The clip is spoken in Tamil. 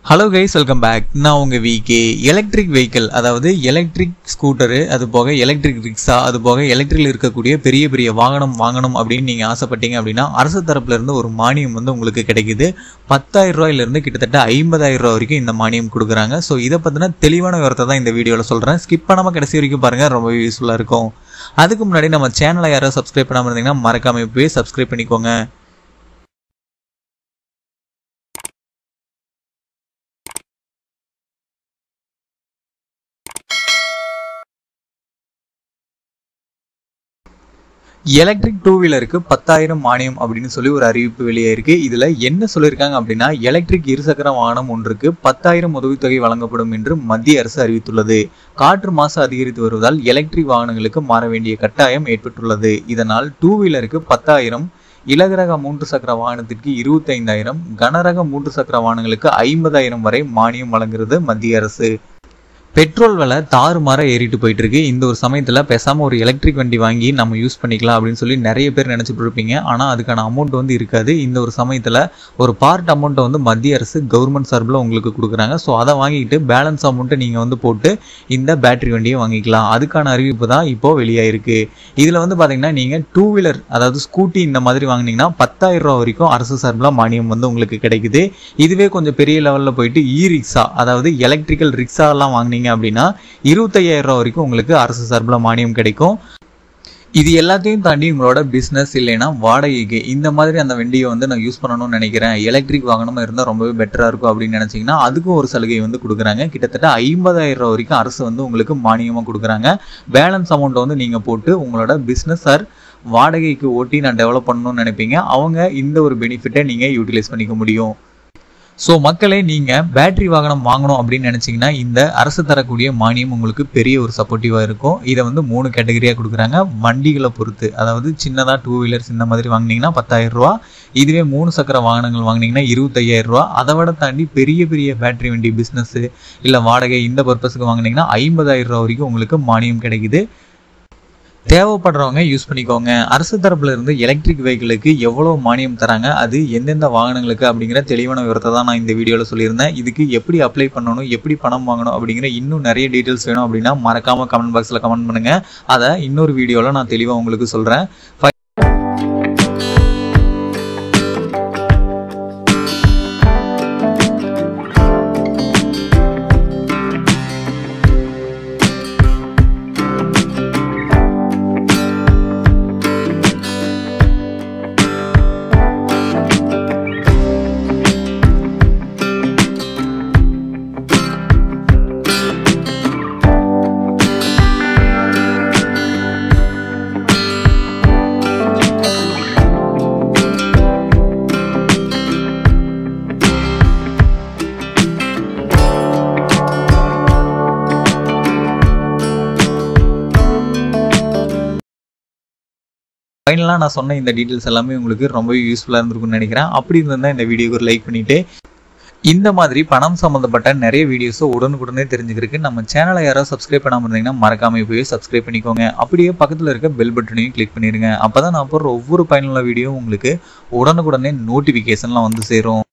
ஹலோ கைஸ் வெல்கம் பேக் நான் உங்கள் விகே எலக்ட்ரிக் வெஹிக்கிள் அதாவது எலக்ட்ரிக் ஸ்கூட்டரு அது போக எலக்ட்ரிக் ரிக்ஷா அது போக எலக்ட்ரிக்கில் இருக்கக்கூடிய பெரிய பெரிய வாகனம் வாங்கணும் அப்படின்னு நீங்கள் ஆசைப்பட்டீங்க அப்படின்னா அரசு தரப்புல இருந்து ஒரு மானியம் வந்து உங்களுக்கு கிடைக்குது பத்தாயிரம் ரூபாயிலிருந்து கிட்டத்தட்ட ஐம்பதாயிரம் ரூபா வரைக்கும் இந்த மானியம் கொடுக்குறாங்க ஸோ இதை பற்றின தெளிவான விவரத்தை தான் இந்த வீடியோவில் சொல்கிறேன் ஸ்கிப் பண்ணாமல் கடைசி வரைக்கும் பாருங்கள் ரொம்ப யூஸ்ஃபுல்லாக இருக்கும் அதுக்கு முன்னாடி நம்ம சேனலை யாராவது சப்ஸ்கிரைப் பண்ணாமல் இருந்தீங்கன்னா மறக்காம இப்போவே சப்ஸ்கிரைப் பண்ணிக்கோங்க எலக்ட்ரிக் டூ வீலருக்கு பத்தாயிரம் மானியம் அப்படின்னு சொல்லி ஒரு அறிவிப்பு வெளியே இருக்கு இதுல என்ன சொல்லியிருக்காங்க அப்படின்னா எலக்ட்ரிக் இருசக்கர வாகனம் ஒன்றுக்கு பத்தாயிரம் உதவித்தொகை வழங்கப்படும் என்று மத்திய அரசு அறிவித்துள்ளது காற்று மாசு அதிகரித்து வருவதால் எலக்ட்ரிக் வாகனங்களுக்கு மாற வேண்டிய கட்டாயம் ஏற்பட்டுள்ளது இதனால் டூ வீலருக்கு பத்தாயிரம் இலகுரக மூன்று சக்கர வாகனத்திற்கு இருபத்தைந்தாயிரம் கனரக மூன்று சக்கர வாகனங்களுக்கு ஐம்பதாயிரம் வரை மானியம் வழங்குகிறது மத்திய அரசு பெட்ரோல் விலை தாறுமாற ஏறிட்டு போயிட்டு இருக்கு இந்த ஒரு சமயத்தில் பேசாமல் ஒரு எலக்ட்ரிக் வண்டி வாங்கி நம்ம யூஸ் பண்ணிக்கலாம் அப்படின்னு சொல்லி நிறைய பேர் நினச்சிட்டு இருப்பீங்க ஆனால் அதுக்கான அமௌண்ட் வந்து இருக்காது இந்த ஒரு சமயத்தில் ஒரு பார்ட் அமௌண்ட்டை வந்து மத்திய அரசு கவர்மெண்ட் சார்பில் உங்களுக்கு கொடுக்குறாங்க ஸோ அதை வாங்கிட்டு பேலன்ஸ் அமௌண்ட்டை நீங்கள் வந்து போட்டு இந்த பேட்டரி வண்டியை வாங்கிக்கலாம் அதுக்கான அறிவிப்பு தான் இப்போது வெளியாயிருக்கு இதில் வந்து பார்த்தீங்கன்னா நீங்கள் டூ வீலர் அதாவது ஸ்கூட்டி இந்த மாதிரி வாங்கினீங்கன்னா பத்தாயிரம் ரூபா வரைக்கும் அரசு சார்பில் மானியம் வந்து உங்களுக்கு கிடைக்குது இதுவே கொஞ்சம் பெரிய லெவலில் போயிட்டு இ ரிக்ஷா அதாவது எலக்ட்ரிக்கல் ரிக்ஷாலாம் வாங்கினீங்க பண்ணீங்க அப்படின்னா இருபத்தையாயிரம் ரூபா வரைக்கும் உங்களுக்கு அரசு சார்பில் மானியம் கிடைக்கும் இது எல்லாத்தையும் தாண்டி உங்களோட பிஸ்னஸ் இல்லைன்னா வாடகைக்கு இந்த மாதிரி அந்த வண்டியை வந்து நான் யூஸ் பண்ணணும்னு நினைக்கிறேன் எலக்ட்ரிக் வாகனமாக இருந்தால் ரொம்பவே பெட்டராக இருக்கும் அப்படின்னு நினச்சிங்கன்னா அதுக்கும் ஒரு சலுகை வந்து கொடுக்குறாங்க கிட்டத்தட்ட ஐம்பதாயிரம் ரூபா வரைக்கும் அரசு வந்து உங்களுக்கு மானியமாக கொடுக்குறாங்க பேலன்ஸ் அமௌண்ட்டை வந்து நீங்கள் போட்டு உங்களோட பிஸ்னஸ் சார் வாடகைக்கு ஓட்டி நான் டெவலப் பண்ணணும்னு நினைப்பீங்க அவங்க இந்த ஒரு பெனிஃபிட்டை நீங்கள் யூட்டிலைஸ் பண்ணிக்க முடியும் ஸோ மக்களே நீங்கள் பேட்டரி வாகனம் வாங்கணும் அப்படின்னு நினச்சிங்கன்னா இந்த அரசு தரக்கூடிய மானியம் உங்களுக்கு பெரிய ஒரு சப்போர்ட்டிவாக இருக்கும் இதை வந்து மூணு கேட்டகரியாக கொடுக்குறாங்க வண்டிகளை பொறுத்து அதாவது சின்னதாக டூ வீலர்ஸ் இந்த மாதிரி வாங்கினீங்கன்னா பத்தாயிரம் ரூபா இதுவே மூணு சக்கர வாகனங்கள் வாங்கினீங்கன்னா இருபத்தையாயிரம் ரூபா அதை விட தாண்டி பெரிய பெரிய பேட்டரி வண்டி பிஸ்னஸ்ஸு இல்லை வாடகை இந்த பர்பஸுக்கு வாங்கினீங்கன்னா ஐம்பதாயிரம் ரூபா வரைக்கும் உங்களுக்கு மானியம் கிடைக்குது தேவைப்படுறவங்க யூஸ் பண்ணிக்கோங்க அரசு தரப்புல இருந்து எலக்ட்ரிக் வெஹிக்கிளுக்கு எவ்வளோ மானியம் தராங்க அது எந்தெந்த வாகனங்களுக்கு அப்படிங்கிற தெளிவான விவரத்தை தான் நான் இந்த வீடியோவில் சொல்லியிருந்தேன் இதுக்கு எப்படி அப்ளை பண்ணணும் எப்படி பணம் வாங்கணும் அப்படிங்கிற இன்னும் நிறைய டீட்டெயில்ஸ் வேணும் அப்படின்னா மறக்காம கமெண்ட் பாக்ஸில் கமெண்ட் பண்ணுங்க அதை இன்னொரு வீடியோவில் நான் தெளிவாக உங்களுக்கு சொல்கிறேன் ஃபைனலாக நான் சொன்ன இந்த டீட்டெயில்ஸ் எல்லாமே உங்களுக்கு ரொம்பவே யூஸ்ஃபுல்லாக இருந்திருக்கும்னு நினைக்கிறேன் அப்படி இருந்தால் இந்த வீடியோக்கு ஒரு லைக் பண்ணிவிட்டு இந்த மாதிரி பணம் சம்மந்தப்பட்ட நிறைய வீடியோஸை உடனுக்குடனே தெரிஞ்சுக்கிறதுக்கு நம்ம சேனலை யாராவது சப்ஸ்கிரைப் பண்ணாமல் இருந்தீங்கன்னா மறக்காம போய் சப்ஸ்கிரைப் பண்ணிக்கோங்க அப்படியே பக்கத்தில் இருக்க பெல் பட்டனையும் கிளிக் பண்ணிடுங்க அப்போ தான் நான் போடுற ஒவ்வொரு பயனுள்ள வீடியோவும் உங்களுக்கு உடனுக்குடனே நோட்டிஃபிகேஷன்லாம் வந்து சேரும்